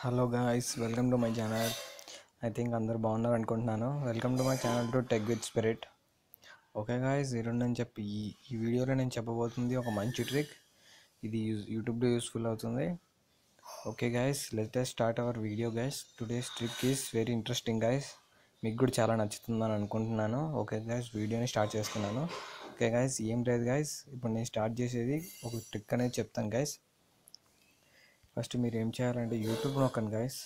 hello guys welcome to my channel I think అందరు బాగున్నారు అనుకుంటున్నాను welcome to my channel to tech with spirit okay guys ఈరోజు నేను చెప్పి ఈ ఈ వీడియోలో నేను చెప్పబోతుంది ఒక మంచి ట్రిక్ ఇది యూజ్ యూట్యూబ్లో యూస్ఫుల్ అవుతుంది okay guys let start our video guys today's trick is very interesting guys మీకు కూడా చాలా నచ్చుతుందని అనుకుంటున్నాను ఓకే గాయస్ వీడియోని స్టార్ట్ చేస్తున్నాను ఓకే గాయస్ ఏం లేదు గాయస్ ఇప్పుడు నేను స్టార్ట్ చేసేది ఒక ట్రిక్ అనేది చెప్తాను గాయస్ ఫస్ట్ మీరు ఏం చేయాలంటే యూట్యూబ్ నొక్కండి గాయస్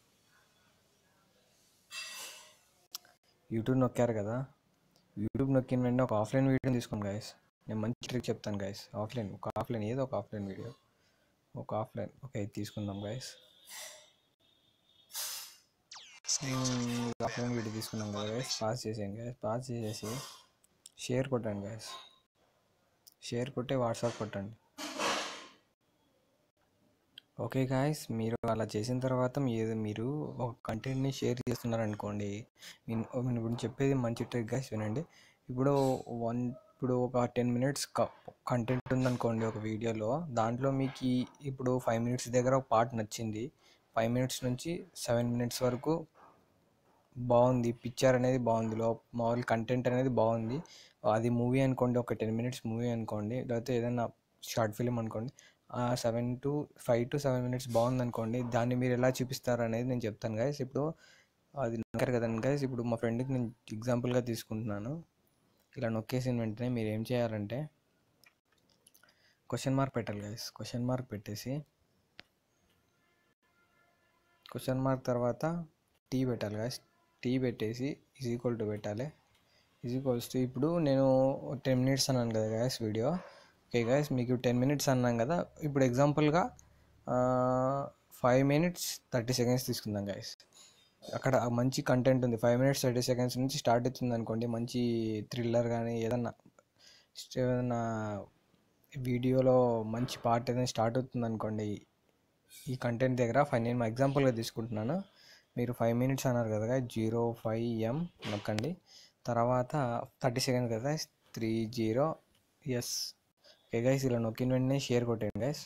యూట్యూబ్ నొక్కారు కదా యూట్యూబ్ నొక్కిన వెంటనే ఒక ఆఫ్లైన్ వీడియో తీసుకోండి గాయస్ నేను మంచి ట్రిక్ చెప్తాను గాయస్ ఆఫ్లైన్ ఒక ఆఫ్లైన్ ఏదో ఒక ఆఫ్లైన్ వీడియో ఒక ఆఫ్లైన్ ఓకే ఇది తీసుకుందాం గాయస్ ఆఫ్లైన్ వీడియో తీసుకున్నాం కదా గాయస్ పాస్ చేసేయండి గాయస్ పాస్ చేసేసి షేర్ కొట్టండి గాయస్ షేర్ కొట్టే వాట్సాప్ కొట్టండి ఓకే గాయస్ మీరు అలా చేసిన తర్వాత ఏదో మీరు ఒక కంటెంట్ని షేర్ చేస్తున్నారు అనుకోండి నేను నేను ఇప్పుడు చెప్పేది మంచి ట్రిక్ గాయస్ వినండి ఇప్పుడు వన్ ఇప్పుడు ఒక టెన్ మినిట్స్ కంటెంట్ ఉందనుకోండి ఒక వీడియోలో దాంట్లో మీకు ఈ ఇప్పుడు ఫైవ్ మినిట్స్ దగ్గర ఒక పార్ట్ నచ్చింది ఫైవ్ మినిట్స్ నుంచి సెవెన్ మినిట్స్ వరకు బాగుంది పిక్చర్ అనేది బాగుంది లో మామూలు కంటెంట్ అనేది బాగుంది అది మూవీ అనుకోండి ఒక టెన్ మినిట్స్ మూవీ అనుకోండి లేకపోతే ఏదైనా షార్ట్ ఫిలిం అనుకోండి seven to five to seven minutes బాగుంది అనుకోండి దాన్ని మీరు ఎలా చూపిస్తారు అనేది నేను చెప్తాను గైస్ ఇప్పుడు అది నొక్కారు కదండి గైస్ ఇప్పుడు మా ఫ్రెండ్కి నేను ఎగ్జాంపుల్గా తీసుకుంటున్నాను ఇలా నొక్కేసిన వెంటనే మీరు ఏం చేయాలంటే క్వశ్చన్ మార్క్ పెట్టాలి గైస్ క్వశ్చన్ మార్క్ పెట్టేసి క్వశ్చన్ మార్క్ తర్వాత టీ పెట్టాలి గైస్ టీ పెట్టేసి ఈజ్ ఈక్వల్ టు పెట్టాలి ఈజ్ ఈక్వల్స్ టు ఇప్పుడు నేను టెన్ మినిట్స్ అన్నాను కదా గైస్ వీడియో ఓకే గైస్ మీకు టెన్ మినిట్స్ అన్నాం కదా ఇప్పుడు ఎగ్జాంపుల్గా ఫైవ్ మినిట్స్ థర్టీ సెకండ్స్ తీసుకుందాం గైస్ అక్కడ మంచి కంటెంట్ ఉంది ఫైవ్ మినిట్స్ థర్టీ సెకండ్స్ నుంచి స్టార్ట్ అవుతుంది అనుకోండి మంచి థ్రిల్లర్ కానీ ఏదన్నా ఏదన్నా వీడియోలో మంచి పార్ట్ ఏదైనా స్టార్ట్ అవుతుంది అనుకోండి ఈ కంటెంట్ దగ్గర ఫైవ్ నేను ఎగ్జాంపుల్గా తీసుకుంటున్నాను మీరు ఫైవ్ మినిట్స్ అన్నారు కదా జీరో ఫైవ్ ఎం నొక్కండి తర్వాత థర్టీ సెకండ్స్ కదా three zero S okay guys ఇలా నొక్కిన వెంటనే షేర్ కొట్టండి గైస్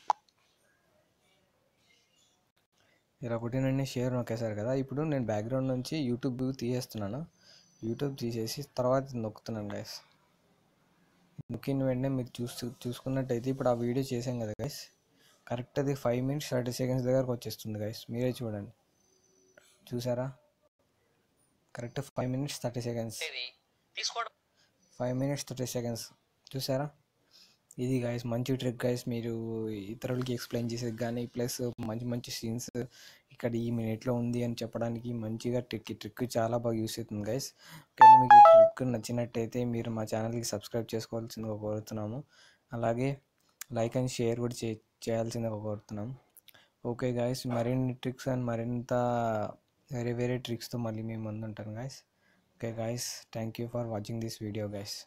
ఇలా కొట్టిన వెంటనే షేర్ నొక్కేశారు కదా ఇప్పుడు నేను బ్యాక్గ్రౌండ్ నుంచి యూట్యూబ్ తీసేస్తున్నాను యూట్యూబ్ తీసేసి తర్వాత నొక్కుతున్నాను గైస్ నొక్కిన వెంటనే మీరు చూస్తూ చూసుకున్నట్టయితే ఇప్పుడు ఆ వీడియో చేసాం కదా గైస్ కరెక్ట్ అది ఫైవ్ మినిట్స్ థర్టీ సెకండ్స్ దగ్గరకు వచ్చేస్తుంది గైస్ మీరే చూడండి చూసారా correct five minutes thirty seconds five minutes thirty seconds చూసారా ఇది గైస్ మంచి ట్రిక్ గైస్ మీరు ఇతరులకి ఎక్స్ప్లెయిన్ చేసేది కానీ ప్లస్ మంచి మంచి సీన్స్ ఇక్కడ ఈ మినిట్లో ఉంది అని చెప్పడానికి మంచిగా ట్రిక్ ట్రిక్ చాలా బాగా యూస్ అవుతుంది గైస్ ఒకవేళ మీకు ఈ ట్రిక్ నచ్చినట్టయితే మీరు మా ఛానల్కి సబ్స్క్రైబ్ చేసుకోవాల్సిందిగా కోరుతున్నాము అలాగే లైక్ అండ్ షేర్ కూడా చే చేయాల్సిందిగా కోరుతున్నాం ఓకే గాయస్ మరిన్ని ట్రిక్స్ అండ్ మరింత వేరే వేరే ట్రిక్స్తో మళ్ళీ మేము ముందుంటాను guys okay guys thank you for watching this video guys